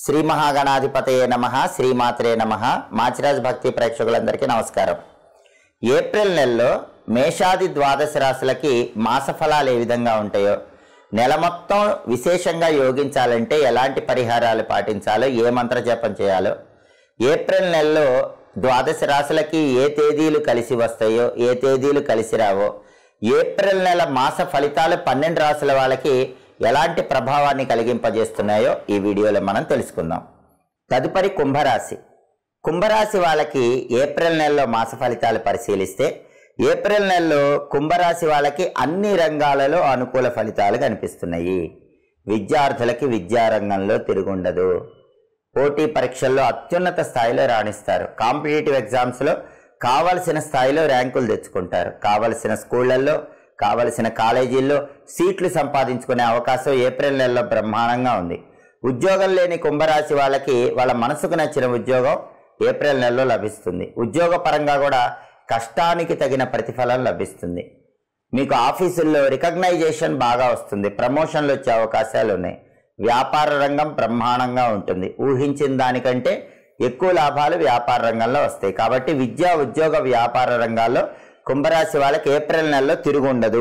శ్రీ మహాగణాధిపతయే నమ శ్రీమాత్రే నమ మాచిరాజ్ భక్తి ప్రేక్షకులందరికీ నమస్కారం ఏప్రిల్ నెలలో మేషాది ద్వాదశ రాశులకి మాస ఫలాలు ఏ విధంగా ఉంటాయో నెల మొత్తం విశేషంగా యోగించాలంటే ఎలాంటి పరిహారాలు పాటించాలో ఏ మంత్ర జపం చేయాలో ఏప్రిల్ నెలలో ద్వాదశ రాశులకి ఏ తేదీలు కలిసి వస్తాయో ఏ తేదీలు కలిసి రావో ఏప్రిల్ నెల మాస ఫలితాలు పన్నెండు రాశుల వాళ్ళకి ఎలాంటి ప్రభావాన్ని కలిగింపజేస్తున్నాయో ఈ వీడియోలో మనం తెలుసుకుందాం తదుపరి కుంభరాశి కుంభరాశి వాళ్ళకి ఏప్రిల్ నెలలో మాస ఫలితాలు పరిశీలిస్తే ఏప్రిల్ నెలలో కుంభరాశి వాళ్ళకి అన్ని రంగాలలో అనుకూల ఫలితాలు కనిపిస్తున్నాయి విద్యార్థులకి విద్యారంగంలో తిరుగుండదు పోటీ పరీక్షల్లో అత్యున్నత స్థాయిలో రాణిస్తారు కాంపిటేటివ్ ఎగ్జామ్స్లో కావలసిన స్థాయిలో ర్యాంకులు తెచ్చుకుంటారు కావలసిన స్కూళ్ళల్లో కావలసిన కాలేజీల్లో సీట్లు సంపాదించుకునే అవకాశం ఏప్రిల్ నెలలో బ్రహ్మాండంగా ఉంది ఉద్యోగం లేని కుంభరాశి వాళ్ళకి వాళ్ళ మనసుకు నచ్చిన ఉద్యోగం ఏప్రిల్ నెలలో లభిస్తుంది ఉద్యోగ పరంగా కూడా కష్టానికి తగిన ప్రతిఫలం లభిస్తుంది మీకు ఆఫీసుల్లో రికగ్నైజేషన్ బాగా వస్తుంది ప్రమోషన్లు వచ్చే అవకాశాలు ఉన్నాయి వ్యాపార రంగం బ్రహ్మాండంగా ఉంటుంది ఊహించిన దానికంటే ఎక్కువ లాభాలు వ్యాపార రంగంలో వస్తాయి కాబట్టి విద్యా ఉద్యోగ వ్యాపార రంగాల్లో కుంభరాశి వాళ్ళకి ఏప్రిల్ నెలలో తిరుగుండదు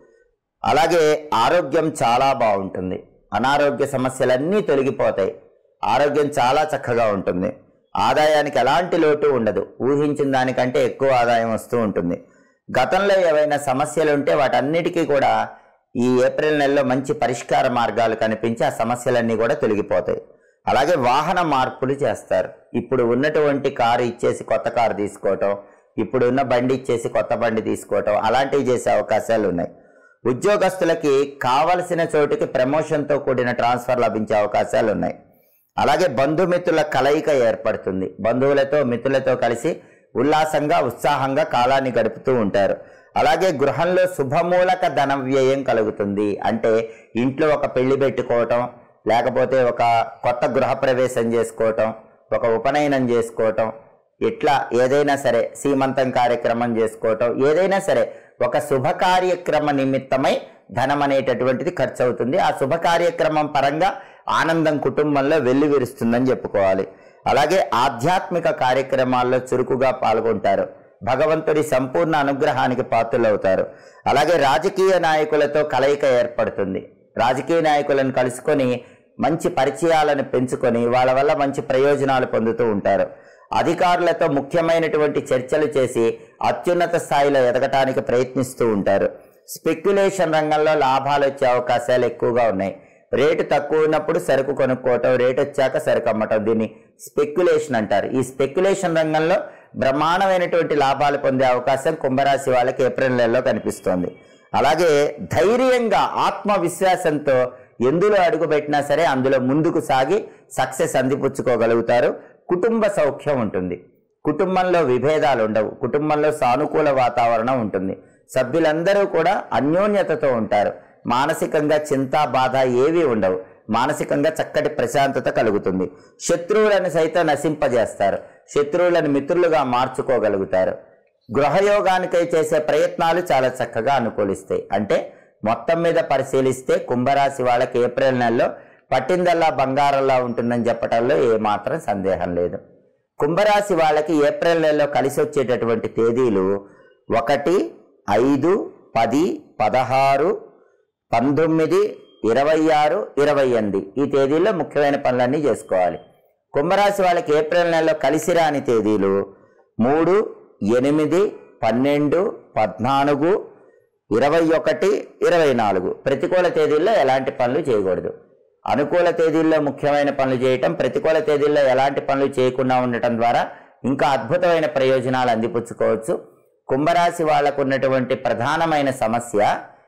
అలాగే ఆరోగ్యం చాలా బాగుంటుంది అనారోగ్య సమస్యలన్నీ తొలగిపోతాయి ఆరోగ్యం చాలా చక్కగా ఉంటుంది ఆదాయానికి ఎలాంటి లోటు ఉండదు ఊహించిన దానికంటే ఎక్కువ ఆదాయం వస్తూ ఉంటుంది గతంలో ఏవైనా సమస్యలు ఉంటే వాటన్నిటికీ కూడా ఈ ఏప్రిల్ నెలలో మంచి పరిష్కార మార్గాలు కనిపించి ఆ సమస్యలన్నీ కూడా తొలగిపోతాయి అలాగే వాహన మార్పులు చేస్తారు ఇప్పుడు ఉన్నటువంటి కారు ఇచ్చేసి కొత్త కారు తీసుకోవటం ఇప్పుడు ఉన్న బండి ఇచ్చేసి కొత్త బండి తీసుకోవటం అలాంటివి చేసే అవకాశాలు ఉన్నాయి ఉద్యోగస్తులకి కావలసిన చోటుకి ప్రమోషన్తో కూడిన ట్రాన్స్ఫర్ లభించే అవకాశాలు ఉన్నాయి అలాగే బంధుమిత్రుల కలయిక ఏర్పడుతుంది బంధువులతో మిత్రులతో కలిసి ఉల్లాసంగా ఉత్సాహంగా కాలాన్ని గడుపుతూ ఉంటారు అలాగే గృహంలో శుభమూలక ధన వ్యయం కలుగుతుంది అంటే ఇంట్లో ఒక పెళ్లి పెట్టుకోవటం లేకపోతే ఒక కొత్త గృహప్రవేశం చేసుకోవటం ఒక ఉపనయనం చేసుకోవటం ఇట్లా ఏదైనా సరే సీమంతం కార్యక్రమం చేసుకోవటం ఏదైనా సరే ఒక శుభ కార్యక్రమ నిమిత్తమై ధనం అనేటటువంటిది ఖర్చు అవుతుంది ఆ శుభ కార్యక్రమం పరంగా ఆనందం కుటుంబంలో వెల్లివిరుస్తుందని చెప్పుకోవాలి అలాగే ఆధ్యాత్మిక కార్యక్రమాల్లో చురుకుగా పాల్గొంటారు భగవంతుడి సంపూర్ణ అనుగ్రహానికి పాత్రులవుతారు అలాగే రాజకీయ నాయకులతో కలయిక ఏర్పడుతుంది రాజకీయ నాయకులను కలుసుకొని మంచి పరిచయాలను పెంచుకొని వాళ్ళ వల్ల మంచి ప్రయోజనాలు పొందుతూ ఉంటారు అధికారులతో ముఖ్యమైనటువంటి చర్చలు చేసి అత్యున్నత స్థాయిలో ఎదగటానికి ప్రయత్నిస్తూ ఉంటారు స్పెక్యులేషన్ రంగంలో లాభాలు వచ్చే అవకాశాలు ఎక్కువగా ఉన్నాయి రేటు తక్కువ ఉన్నప్పుడు సరుకు కొనుక్కోవటం రేటు వచ్చాక సరుకు అమ్మటం దీన్ని స్పెక్యులేషన్ అంటారు ఈ స్పెక్యులేషన్ రంగంలో బ్రహ్మాండమైనటువంటి లాభాలు పొందే అవకాశం కుంభరాశి వాళ్ళకి ఏప్రిల్ నెలలో కనిపిస్తోంది అలాగే ధైర్యంగా ఆత్మవిశ్వాసంతో ఎందులో అడుగుపెట్టినా సరే అందులో ముందుకు సాగి సక్సెస్ అందిపుచ్చుకోగలుగుతారు కుటుంబ సౌఖ్యం ఉంటుంది కుటుంబంలో విభేదాలు ఉండవు కుటుంబంలో సానుకూల వాతావరణం ఉంటుంది సభ్యులందరూ కూడా అన్యోన్యతతో ఉంటారు మానసికంగా చింత బాధ ఏవీ ఉండవు మానసికంగా చక్కటి ప్రశాంతత కలుగుతుంది శత్రువులను సైతం నశింపజేస్తారు శత్రువులను మిత్రులుగా మార్చుకోగలుగుతారు గృహయోగానికై చేసే ప్రయత్నాలు చాలా చక్కగా అనుకూలిస్తాయి అంటే మొత్తం మీద పరిశీలిస్తే కుంభరాశి వాళ్ళకి ఏప్రిల్ నెలలో పట్టిందల్లా బంగారంలా ఉంటుందని చెప్పడంలో ఏమాత్రం సందేహం లేదు కుంభరాశి వాళ్ళకి ఏప్రిల్ నెలలో కలిసి వచ్చేటటువంటి తేదీలు ఒకటి ఐదు పది పదహారు పంతొమ్మిది ఇరవై ఆరు ఇరవై ఎనిమిది ఈ తేదీల్లో ముఖ్యమైన పనులన్నీ చేసుకోవాలి కుంభరాశి వాళ్ళకి ఏప్రిల్ నెలలో కలిసి రాని తేదీలు మూడు ఎనిమిది పన్నెండు పద్నాలుగు ఇరవై ఒకటి ఇరవై నాలుగు ప్రతికూల తేదీల్లో ఎలాంటి పనులు చేయకూడదు అనుకూల తేదీల్లో ముఖ్యమైన పనులు చేయటం ప్రతికూల తేదీల్లో ఎలాంటి పనులు చేయకుండా ఉండటం ద్వారా ఇంకా అద్భుతమైన ప్రయోజనాలు అందిపుచ్చుకోవచ్చు కుంభరాశి వాళ్ళకు ఉన్నటువంటి ప్రధానమైన సమస్య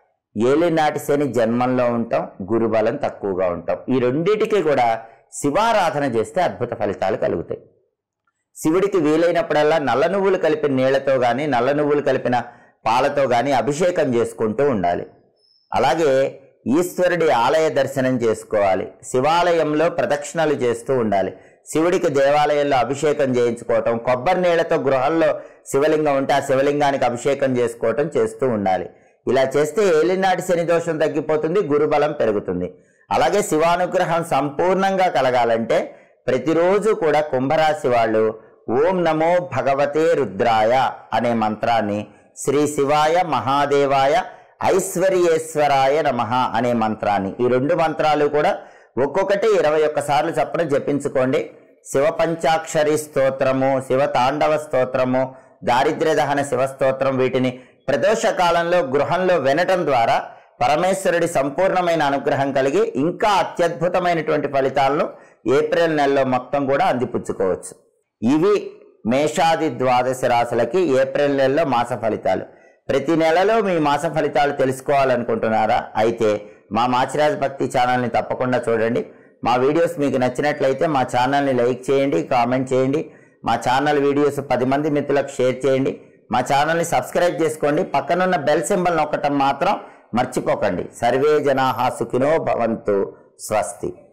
ఏలినాటి శని జన్మంలో ఉంటాం గురుబలం తక్కువగా ఉంటాం ఈ రెండింటికి కూడా శివారాధన చేస్తే అద్భుత ఫలితాలు కలుగుతాయి శివుడికి వీలైనప్పుడల్లా నల్ల నువ్వులు కలిపిన నీళ్లతో కానీ నల్ల నువ్వులు కలిపిన పాలతో కానీ అభిషేకం చేసుకుంటూ ఉండాలి అలాగే ఈశ్వరుడి ఆలయ దర్శనం చేసుకోవాలి శివాలయంలో ప్రదక్షిణలు చేస్తూ ఉండాలి శివుడికి దేవాలయంలో అభిషేకం చేయించుకోవటం కొబ్బరి నీళ్లతో గృహంలో శివలింగం ఉంటే ఆ శివలింగానికి అభిషేకం చేసుకోవటం చేస్తూ ఉండాలి ఇలా చేస్తే ఏలినాటి శని దోషం తగ్గిపోతుంది గురుబలం పెరుగుతుంది అలాగే శివానుగ్రహం సంపూర్ణంగా కలగాలంటే ప్రతిరోజు కూడా కుంభరాశి వాళ్ళు ఓం నమో భగవతే రుద్రాయ అనే మంత్రాన్ని శ్రీ శివాయ మహాదేవాయ ఐశ్వర్యేశ్వరాయ నమ అనే మంత్రాన్ని ఈ రెండు మంత్రాలు కూడా ఒక్కొక్కటి ఇరవై ఒక్క సార్లు చప్పున జపించుకోండి శివ పంచాక్షరి స్తోత్రము శివ తాండవ స్తోత్రము దారిద్ర్య దహన శివ స్తోత్రం వీటిని ప్రదోష కాలంలో గృహంలో వినటం ద్వారా పరమేశ్వరుడి సంపూర్ణమైన అనుగ్రహం కలిగి ఇంకా అత్యద్భుతమైనటువంటి ఫలితాలను ఏప్రిల్ నెలలో మొత్తం కూడా అందిపుచ్చుకోవచ్చు ఇవి మేషాది ద్వాదశ రాశులకి ఏప్రిల్ నెలలో మాస ఫలితాలు ప్రతి నెలలో మీ మాస ఫలితాలు తెలుసుకోవాలనుకుంటున్నారా అయితే మా మాచిరాజ్ భక్తి ఛానల్ని తప్పకుండా చూడండి మా వీడియోస్ మీకు నచ్చినట్లయితే మా ఛానల్ని లైక్ చేయండి కామెంట్ చేయండి మా ఛానల్ వీడియోస్ పది మంది మిత్రులకు షేర్ చేయండి మా ఛానల్ని సబ్స్క్రైబ్ చేసుకోండి పక్కనున్న బెల్ సింబల్ నొక్కటం మాత్రం మర్చిపోకండి సర్వే జనాహా సుఖినో భవంతు స్వస్తి